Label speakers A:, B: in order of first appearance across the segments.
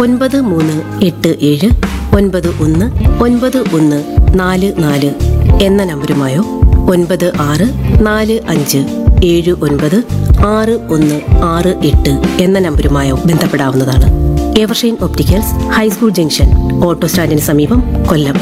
A: ഒൻപത് മൂന്ന് എട്ട് ഏഴ് ഒൻപത് ഒന്ന് ഒൻപത് ഒന്ന് നാല് നാല് എന്ന നമ്പരുമായോ ഒൻപത് ആറ് നാല് അഞ്ച് ഏഴ് ഒൻപത് ആറ് ഒന്ന് ആറ് എട്ട് എന്ന നമ്പരുമായോ ബന്ധപ്പെടാവുന്നതാണ് Evershine opticals high school junction auto സ്റ്റാൻഡിന് സമീപം കൊല്ലം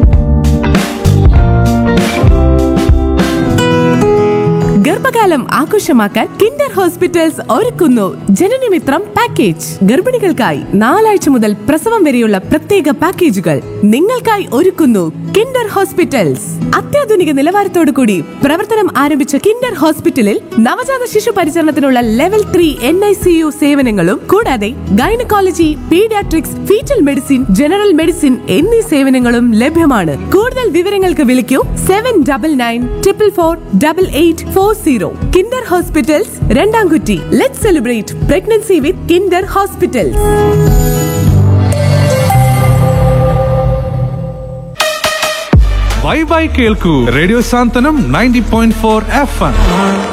B: ഗർഭകാലം ആഘോഷമാക്കാൻ കിൻഡർ ഹോസ്പിറ്റൽസ് ഒരുക്കുന്നു ജനനമിത്രം പാക്കേജ് ഗർഭിണികൾക്കായി നാലാഴ്ച മുതൽ പ്രസവം വരെയുള്ള പ്രത്യേക പാക്കേജുകൾ നിങ്ങൾക്കായി ഒരുക്കുന്നു കിൻഡർ ഹോസ്പിറ്റൽസ് അത്യാധുനിക നിലവാരത്തോടു കൂടി പ്രവർത്തനം ആരംഭിച്ച കിൻഡർ ഹോസ്പിറ്റലിൽ നവജാത ശിശു പരിചരണത്തിനുള്ള level three N I C U സേവനങ്ങളും കൂടാതെ gynaecology paediatrics foetal medicine general medicine എന്നീ സേവനങ്ങളും ലഭ്യമാണ് കൂടുതൽ വിവരങ്ങൾക്ക് വിളിക്കൂ seven double nine triple four double eight four zero Kinder hospitals Randamkutty let celebrate pregnancy with Kinder hospitals
C: bye bye കേൾക്കൂ radio Santhwanam ninety point four F M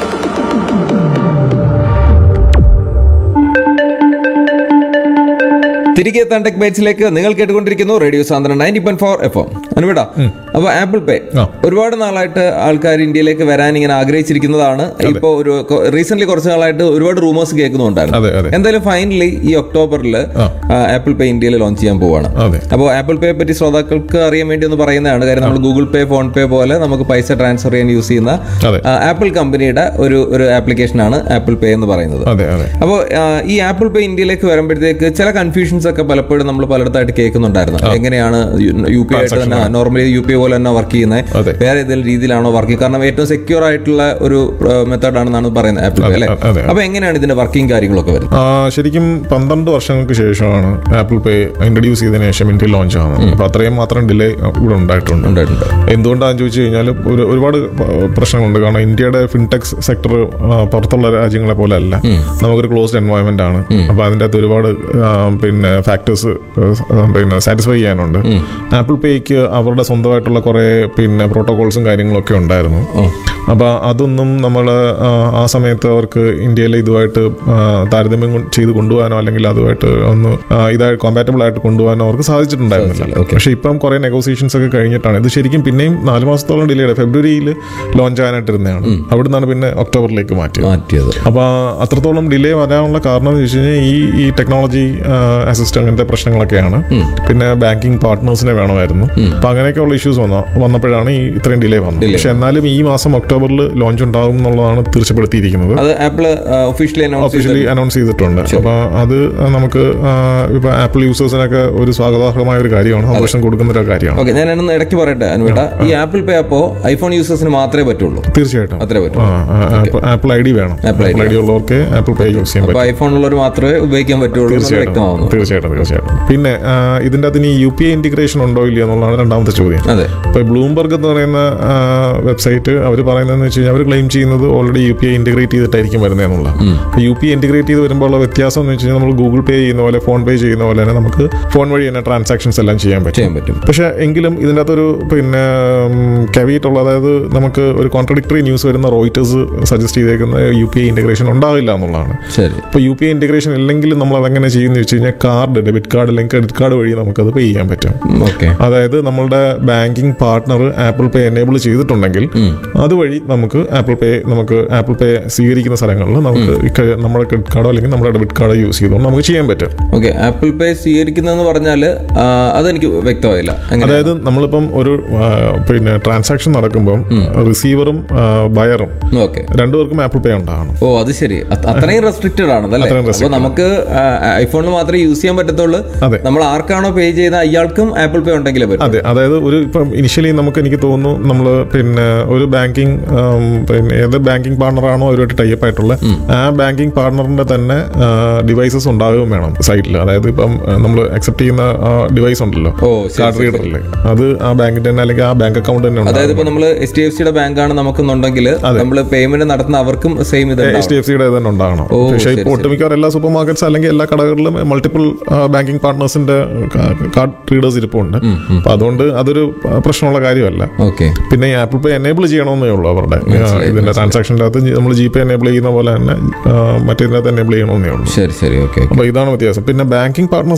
D: തിരികെ തണ്ടക് ബൈറ്റ്സിലേക്ക് നിങ്ങൾ കേട്ടുകൊണ്ടിരിക്കുന്നു റേഡിയോ സാന്ദ്രൻ ninety point four F M അനുവിടാ അപ്പൊ Apple പേ
E: ആ.
D: ഒരുപാട് നാളായിട്ട് ആൾക്കാർ ഇന്ത്യയിലേക്ക് വരാൻ ഇങ്ങനെ ആഗ്രഹിച്ചിരിക്കുന്നതാണ് ഇപ്പൊ ഒരു റീസെന്റ് കുറച്ച് നാളായിട്ട് ഒരുപാട് റൂമേഴ്സ്
E: അതെ, അതെ.
D: കേൾക്കുന്നുണ്ടായിരുന്നു എന്തായാലും ഫൈനലി ഈ ഒക്ടോബറിൽ
E: ആ.
D: ആപ്പിൾ പേ ഇന്ത്യയിൽ ലോഞ്ച് ചെയ്യാൻ പോവാണ്
E: അതെ.
D: അപ്പോൾ ആപ്പിൾ പേ പറ്റി ശ്രോതാക്കൾക്ക് അറിയാൻ വേണ്ടി ഒന്ന് പറയുന്നതാണ് കാര്യം നമ്മൾ ഗൂഗിൾ പേ ഫോൺ പേ പോലെ നമുക്ക് പൈസ ട്രാൻസ്ഫർ ചെയ്യാൻ യൂസ് ചെയ്യുന്ന
E: അതെ.
D: ആ, ആപ്പിൾ കമ്പനിയുടെ ഒരു ഒരു ആപ്ലിക്കേഷനാണ് ആപ്പിൾ പേ എന്ന് പറയുന്നത്
E: അതെ അതെ
D: അപ്പോൾ ഈ ആപ്പിൾ പേ ഇന്ത്യയിലേക്ക് വരുമ്പോഴത്തേക്ക് ചില കൺഫ്യൂഷൻസ് ഒക്കെ പലപ്പോഴും നമ്മൾ പലയിടത്തായിട്ട് കേൾക്കുന്നുണ്ടായിരുന്നു എങ്ങനെയാണ് യു പി ആയിട്ട് തന്നെ നോർമലി യു പി പോലെ തന്നെ വർക്ക് ചെയ്യുന്നത്
E: അതെ.
D: വേറെ ഏതെങ്കിലും രീതിയിലാണോ വർക്ക് ചെയ്യുന്നത് കാരണം ഏറ്റവും സെക്യൂർ ആയിട്ടുള്ള ഒരു മെത്തേഡ് ആണെന്നാണ് പറയുന്നത് ആപ്പിൾ പേ അല്ലേ
E: അതെ, അതെ.
D: അപ്പൊ എങ്ങനെയാണ് ഇതിന്റെ വർക്കിംഗ് കാര്യങ്ങളൊക്കെ വരുന്നത്
E: ആ, ശരിക്കും പന്ത്രണ്ട് വർഷങ്ങൾക്ക് ശേഷമാണ് ആപ്പിൾ പേ ഇൻട്രൊഡ്യൂസ് ചെയ്തതിനു ശേഷം ഇന്ത്യയിൽ ലോഞ്ച് ആവുന്നത് അപ്പൊ അത്രയും മാത്രം ഡിലേ ഇവിടെ ഉണ്ടായിട്ടുണ്ട്
D: ഉണ്ടായിട്ടുണ്ട്.
E: എന്തുകൊണ്ടാണെന്ന് ചോദിച്ചു കഴിഞ്ഞാൽ ഒരു ഒരുപാട് പ- പ്രശ്നങ്ങളുണ്ട് കാരണം ഇന്ത്യയുടെ ഫിൻടെക്സ് സെക്ടർ പുറത്തുള്ള രാജ്യങ്ങളെ പോലെ അല്ല നമുക്കൊരു ക്ലോസ്ഡ് എൻവയോൺമെന്റ് ആണ് അപ്പൊ അതിൻ്റെ അകത്ത് ഒരുപാട് ആ, പിന്നെ ഫാക്ടേഴ്സ് പിന്നെ സാറ്റിസ്ഫൈ ചെയ്യാനുണ്ട് ആപ്പിൾ പേയ്ക്ക് അവരുടെ സ്വന്തമായിട്ടുള്ള കുറെ പിന്നെ പ്രോട്ടോകോൾസും കാര്യങ്ങളൊക്കെ ഉണ്ടായിരുന്നു അപ്പൊ അതൊന്നും നമ്മൾ ആ സമയത്ത് അവർക്ക് ഇന്ത്യയിലെ ഇതുമായിട്ട് ആ, താരതമ്യം കൊണ്ട് ചെയ്ത് കൊണ്ടുപോകാനോ അല്ലെങ്കിൽ അതുമായിട്ട് ഒന്ന് ആ, ഇതായി കോമ്പാറ്റബിൾ ആയിട്ട് കൊണ്ടുപോകാനോ അവർക്ക് സാധിച്ചിട്ടുണ്ടായിരുന്നില്ല പക്ഷെ ഇപ്പം കുറെ നെഗോസിയേഷൻസ് ഒക്കെ കഴിഞ്ഞിട്ടാണ് ഇത് ശരിക്കും പിന്നെയും നാല് മാസത്തോളം ഡിലേ ആണ് ഫെബ്രുവരിയിൽ ലോഞ്ച് ആകാനായിട്ടിരുന്നതാണ് അവിടെ നിന്നാണ് പിന്നെ ഒക്ടോബറിലേക്ക് മാറ്റിയത്
D: മാറ്റിയത്
E: അപ്പൊ അത്രത്തോളം ഡിലേ വരാനുള്ള കാരണം എന്ന് വെച്ച് കഴിഞ്ഞാൽ ഈ ഈ ടെക്നോളജി അസിസ്റ്റ് അങ്ങനത്തെ പ്രശ്നങ്ങളൊക്കെയാണ് പിന്നെ ബാങ്കിങ് പാർട്ട്നേഴ്സിനെ വേണമായിരുന്നു അപ്പൊ അങ്ങനെയൊക്കെയുള്ള ഇഷ്യൂസ് വന്ന വന്നപ്പോഴാണ് ഈ ഇത്രയും ഡിലേ വന്നത് പക്ഷെ എന്നാലും ഈ മാസം ഒക്ടോബറിൽ ലോഞ്ച് ഉണ്ടാകും എന്നുള്ളതാണ് തീർച്ചപ്പെടുത്തിയിരിക്കുന്നത്
D: അത് Apple officially announce
E: officially announce ചെയ്തിട്ടുണ്ട് അപ്പൊ അത് നമുക്ക് ആ, ഇപ്പൊ ആപ്പിൾ യൂസേഴ്സിനൊക്കെ ഒരു സ്വാഗതാർഹമായ ഒരു കാര്യമാണ് സന്തോഷം കൊടുക്കുന്ന ഒരു കാര്യമാണ്
D: ഓക്കെ ഞാൻ ഒന്ന് ഇടയ്ക്ക് പറയട്ടെ അനുവേട്ട ഈ ആപ്പിൾ പേ അപ്പോ ഐഫോൺ യൂസേഴ്സിന് മാത്രമേ പറ്റുള്ളൂ
E: തീർച്ചയായിട്ടും
D: അത്രേ പറ്റൂ
E: ആ, ആ, ആപ്പിൾ- ആപ്പിൾ ഐ ഡി വേണം
D: Apple ID
E: Apple I D ഉള്ളവർക്ക് ആപ്പിൾ പേ യൂസ് ചെയ്യാൻ
D: അപ്പൊ
E: പറ്റും
D: ഐഫോൺ ഉള്ളവർ മാത്രമേ ഉപയോഗിക്കാൻ പറ്റുള്ളൂ എന്ന്
E: തീർച്ചയായിട്ടും
D: വ്യക്തമാവുന്നു
E: തീർച്ചയായിട്ടും തീർച്ചയായിട്ടും പിന്നെ ആ, ഇതിന്റെ അകത്ത് ഇനി യു പി ഐ ഇന്റിഗ്രേഷൻ ഉണ്ടോ ഇല്ലയോ എന്നുള്ളതാണ് രണ്ടാമത്തെ ചോദ്യം
D: അതെ
E: ഇപ്പൊ ബ്ലൂംബർഗ് എന്ന് പറയുന്ന വെബ്സൈറ്റ് അവർ പറയുന്നതെന്ന് വെച്ച് കഴിഞ്ഞാൽ അവർ ക്ലെയിം ചെയ്യുന്നത് already U P I integrate ചെയ്തിട്ടായിരിക്കും വരുന്നതെന്നുള്ള യു പി ഐ ഇന്റഗ്രേറ്റ് ചെയ്ത് വരുമ്പോൾ ഉള്ള വ്യത്യാസം എന്ന് വെച്ച് കഴിഞ്ഞാൽ നമ്മൾ ഗൂഗിൾ പേ ചെയ്യുന്ന പോലെ ഫോൺ പേ ചെയ്യുന്ന പോലെ തന്നെ നമുക്ക് ഫോൺ വഴി തന്നെ ട്രാൻസാക്ഷൻസ് എല്ലാം ചെയ്യാൻ പറ്റും
D: ചെയ്യാൻ പറ്റും
E: പക്ഷെ എങ്കിലും ഇതിൻ്റെ അകത്തൊരു പിന്നെ കവിയിട്ട് ഉള്ള അതായത് നമുക്ക് ഒരു കോൺട്രഡിക്ടറി ന്യൂസ് വരുന്ന റോയിറ്റേഴ്സ് സജസ്റ്റ് ചെയ്തേക്കുന്ന യു പി ഐ ഇന്റഗ്രേഷൻ ഉണ്ടാവില്ല എന്നുള്ളതാണ്
D: ശരി
E: ഇപ്പോൾ യു പി ഐ ഇന്റഗ്രേഷൻ ഇല്ലെങ്കിൽ നമ്മൾ അതെങ്ങനെ ചെയ്യുന്ന വെച്ച് കഴിഞ്ഞാൽ കാർഡ് ഡെബിറ്റ് കാർഡ് അല്ലെങ്കിൽ ക്രെഡിറ്റ് കാർഡ് വഴി നമുക്കത് പേ ചെയ്യാൻ പറ്റും
D: ഓക്കെ
E: അതായത് നമ്മളുടെ banking partner Apple Pay enable ചെയ്തിട്ടുണ്ടെങ്കിൽ അതുവഴി നമുക്ക് ആപ്പിൾ പേ നമുക്ക് ആപ്പിൾ പേ സ്വീകരിക്കുന്ന സ്ഥലങ്ങളിൽ നമുക്ക് ഈ ക- നമ്മുടെ ക്രെഡിറ്റ് കാർഡോ അല്ലെങ്കിൽ നമ്മുടെ ഡെബിറ്റ് കാർഡോ യൂസ് ചെയ്തുകൊണ്ട് നമുക്ക് ചെയ്യാൻ പറ്റും
D: ഓക്കെ ആപ്പിൾ പേ സ്വീകരിക്കുന്നതെന്ന് പറഞ്ഞാൽ അതെനിക്ക് വ്യക്തമായില്ല അങ്ങനെ
E: അതായത് നമ്മളിപ്പം ഒരു ആ, പിന്നെ ട്രാൻസാക്ഷൻ നടക്കുമ്പം റിസീവറും ബയറും
D: ഓക്കെ
E: രണ്ടുപേർക്കും ആപ്പിൾ പേ ഉണ്ടാകണം
D: ഓ അത് ശരി അത് അത്രയും റെസ്ട്രിക്റ്റഡ് ആണല്ലേ
E: അത്രയും
D: അപ്പൊ
E: restricted
D: നമുക്ക് ഐഫോണിൽ മാത്രമേ യൂസ് ചെയ്യാൻ പറ്റത്തുള്ളൂ
E: അതെ.
D: നമ്മൾ ആർക്കാണോ പേ ചെയ്ത അയാൾക്കും ആപ്പിൾ പേ ഉണ്ടെങ്കിലേ പറ്റും
E: അതെ അതായത് ഒരു ഇപ്പം ഇനിഷ്യലി നമുക്ക് എനിക്ക് തോന്നുന്നു നമ്മൾ പിന്നെ ഒരു ബാങ്കിങ് പിന്നെ ഏത് ബാങ്കിങ് പാർട്ണറാണോ അവരുമായിട്ട് ടൈപ്പ് ആയിട്ടുള്ള ആ ബാങ്കിങ് പാർട്ണറിന്റെ തന്നെ ഡിവൈസസ് ഉണ്ടാവുകയും വേണം സൈറ്റിൽ അതായത് ഇപ്പം നമ്മൾ അക്സെപ്റ്റ് ചെയ്യുന്ന ഡിവൈസ് ഉണ്ടല്ലോ
D: ഓ, ശരി,
E: കാർഡ്
D: ശരി,
E: റീഡറിൽ അത് ആ ബാങ്കിന്റെ തന്നെ അല്ലെങ്കിൽ ആ ബാങ്ക് അക്കൗണ്ട് തന്നെ
D: അതായത് ഇപ്പൊ നമ്മൾ എച്ച് ഡി എഫ് സിയുടെ ബാങ്കാണ് നമുക്കുണ്ടെങ്കിൽ നമ്മൾ പേയ്മെന്റ് നടത്തുന്ന അവർക്കും സെയിം ഇത്
E: എച്ച് ഡി എഫ് സിയുടെ തന്നെ ഉണ്ടാകണം
D: ഓ,
E: പക്ഷേ
D: ശരി,
E: ഇപ്പോൾ ഒട്ടുമിക്കവാറും എല്ലാ സൂപ്പർ മാർക്കറ്റ്സ് അല്ലെങ്കിൽ എല്ലാ കടകളിലും മൾട്ടിപ്പിൾ ബാങ്കിങ് പാർട്ട്നേഴ്സിന്റെ കാർഡ് റീഡേഴ്സ് ഇരിപ്പുണ്ട് അപ്പൊ അതുകൊണ്ട് അതൊരു പ്രശ്നമുള്ള കാര്യമല്ല
D: ഓക്കെ
E: പിന്നെ ഈ ആപ്പിൾ പേ എനേബിൾ ചെയ്യണമെന്നേ ഉള്ളൂ അവരുടെ ആ, ഇതിന്റെ ട്രാൻസാക്ഷൻ്റെ അകത്ത് നമ്മൾ ജി പേ എനേബിൾ ചെയ്യുന്ന പോലെ തന്നെ ആ, മറ്റേതിനകത്ത് എനേബിൾ ചെയ്യണമെന്നേ ഉള്ളൂ
D: ശരി ശരി ഓക്കെ
E: അപ്പൊ ഇതാണ് വ്യത്യാസം പിന്നെ ബാങ്കിങ് പാർട്ട്നേഴ്സ്